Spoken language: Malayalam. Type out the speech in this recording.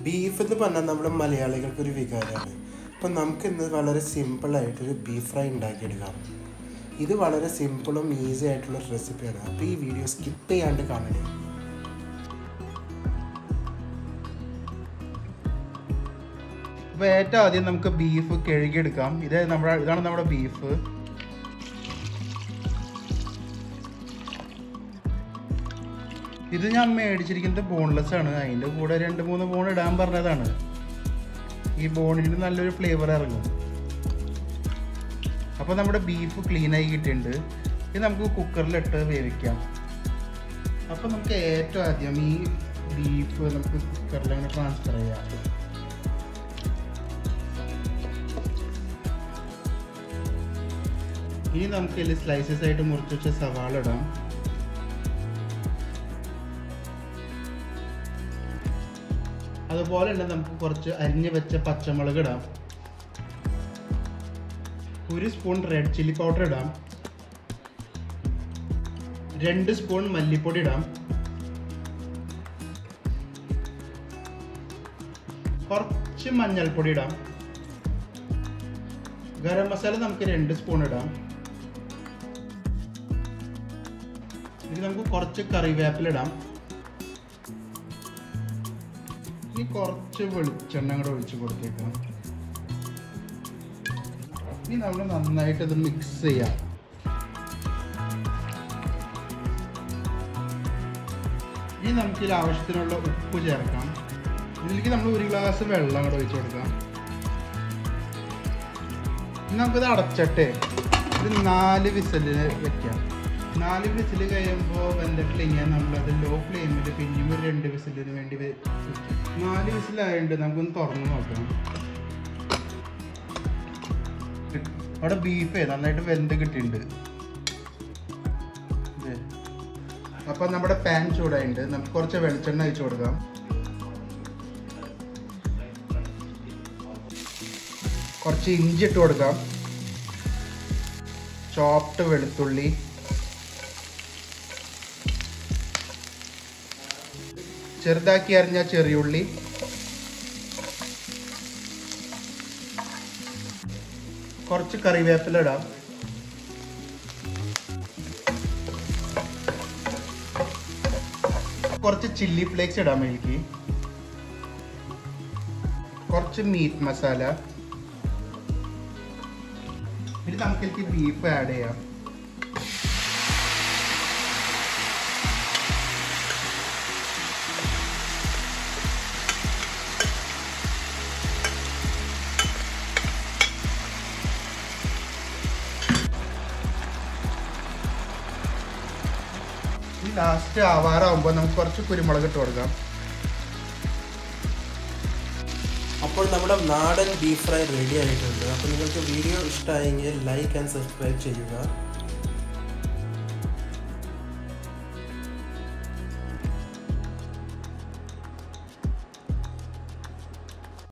ബീഫ് എന്ന് പറഞ്ഞാൽ നമ്മുടെ മലയാളികൾക്ക് ഒരു വികാരമാണ് അപ്പം നമുക്ക് ഇന്ന് വളരെ സിമ്പിളായിട്ടൊരു ബീഫ് ഫ്രൈ ഉണ്ടാക്കിയെടുക്കാം ഇത് വളരെ സിമ്പിളും ഈസി ആയിട്ടുള്ള റെസിപ്പിയാണ് അപ്പോൾ ഈ വീഡിയോ സ്കിപ്പ് ചെയ്യാണ്ട് കാണണേ അപ്പോൾ ഏറ്റവും ആദ്യം നമുക്ക് ബീഫ് കഴുകിയെടുക്കാം ഇത് നമ്മുടെ ഇതാണ് നമ്മുടെ ബീഫ് ഇത് ഞാൻ മേടിച്ചിരിക്കുന്നത് ബോൺലെസ് ആണ് അതിൻ്റെ കൂടെ രണ്ട് മൂന്ന് ബോൺ ഇടാൻ പറഞ്ഞതാണ് ഈ ബോണിന് നല്ലൊരു ഫ്ലേവർ ഇറങ്ങും അപ്പോൾ നമ്മുടെ ബീഫ് ക്ലീൻ ആയി കിട്ടിയിട്ടുണ്ട് ഇത് നമുക്ക് കുക്കറിലിട്ട് വേവിക്കാം അപ്പോൾ നമുക്ക് ഏറ്റവും ആദ്യം ഈ ബീഫ് നമുക്ക് കുക്കറിൽ അങ്ങനെ ട്രാൻസ്ഫർ ചെയ്യാം ഇനി നമുക്ക് ഇതിൽ സ്ലൈസസ് ആയിട്ട് മുറിച്ച് വെച്ച സവാള ഇടാം അതുപോലെ തന്നെ നമുക്ക് കുറച്ച് അരിഞ്ഞ് വെച്ച പച്ചമുളക് ഇടാം ഒരു സ്പൂൺ റെഡ് ചില്ലി പൗഡർ ഇടാം രണ്ട് സ്പൂൺ മല്ലിപ്പൊടി ഇടാം കുറച്ച് മഞ്ഞൾപ്പൊടി ഇടാം ഗരം മസാല നമുക്ക് രണ്ട് സ്പൂൺ ഇടാം ഇനി നമുക്ക് കുറച്ച് കറിവേപ്പില ഇടാം ഇനി കുറച്ച് വെളിച്ചെണ്ണ കൂടെ ഒഴിച്ച് കൊടുത്തേക്കാം ഇനി നമ്മൾ നന്നായിട്ട് ഇത് മിക്സ് ചെയ്യാം ഇനി നമുക്ക് ഇതിൽ ആവശ്യത്തിനുള്ള ഉപ്പ് ചേർക്കാം ഇതിലേക്ക് നമ്മൾ ഒരു ഗ്ലാസ് വെള്ളം കൂടെ ഒഴിച്ച് കൊടുക്കാം ഇനി നമുക്കിത് അടച്ചട്ടെ ഇത് നാല് വിസലിന് വെക്കാം നാല് വിസിൽ കഴിയുമ്പോൾ വെന്തിട്ടില്ലെങ്കിൽ നമ്മളത് ലോ ഫ്ലെയിമിൽ പിന്നെയും ഒരു രണ്ട് വിസിലിന് വേണ്ടി വെ- വെക്കും നാല് വിസിലായതുകൊണ്ട് നമുക്കൊന്ന് തുറന്ന് നോക്കാം അവിടെ ബീഫേ നന്നായിട്ട് വെന്ത് കിട്ടിയിട്ടുണ്ട് ദേ. അപ്പം നമ്മുടെ പാൻ ചൂടായിട്ടുണ്ട് നമുക്ക് കുറച്ച് വെളിച്ചെണ്ണ ഒഴിച്ചു കൊടുക്കാം കുറച്ച് ഇഞ്ചി ഇട്ട് കൊടുക്കാം ചോപ്ഡ് വെളുത്തുള്ളി ചെറുതാക്കി അരിഞ്ഞ ചെറിയുള്ളി കുറച്ച് കറിവേപ്പില ഇടാം കുറച്ച് ചില്ലി ഫ്ലേക്സ് ഇടാം എനിക്ക് കുറച്ച് മീറ്റ് മസാല ഇനി നമുക്കിലേക്ക് ബീഫ് ആഡ് ചെയ്യാം ഈ ലാസ്റ്റ് ആവാറാകുമ്പോൾ നമുക്ക് കുറച്ച് കുരുമുളക് ഇട്ട് കൊടുക്കാം അപ്പോൾ നമ്മുടെ നാടൻ ബീഫ് ഫ്രൈ റെഡി ആയിട്ടുണ്ട് അപ്പോൾ നിങ്ങൾക്ക് വീഡിയോ ഇഷ്ടമായെങ്കിൽ ലൈക്ക് ആൻഡ് സബ്സ്ക്രൈബ് ചെയ്യുക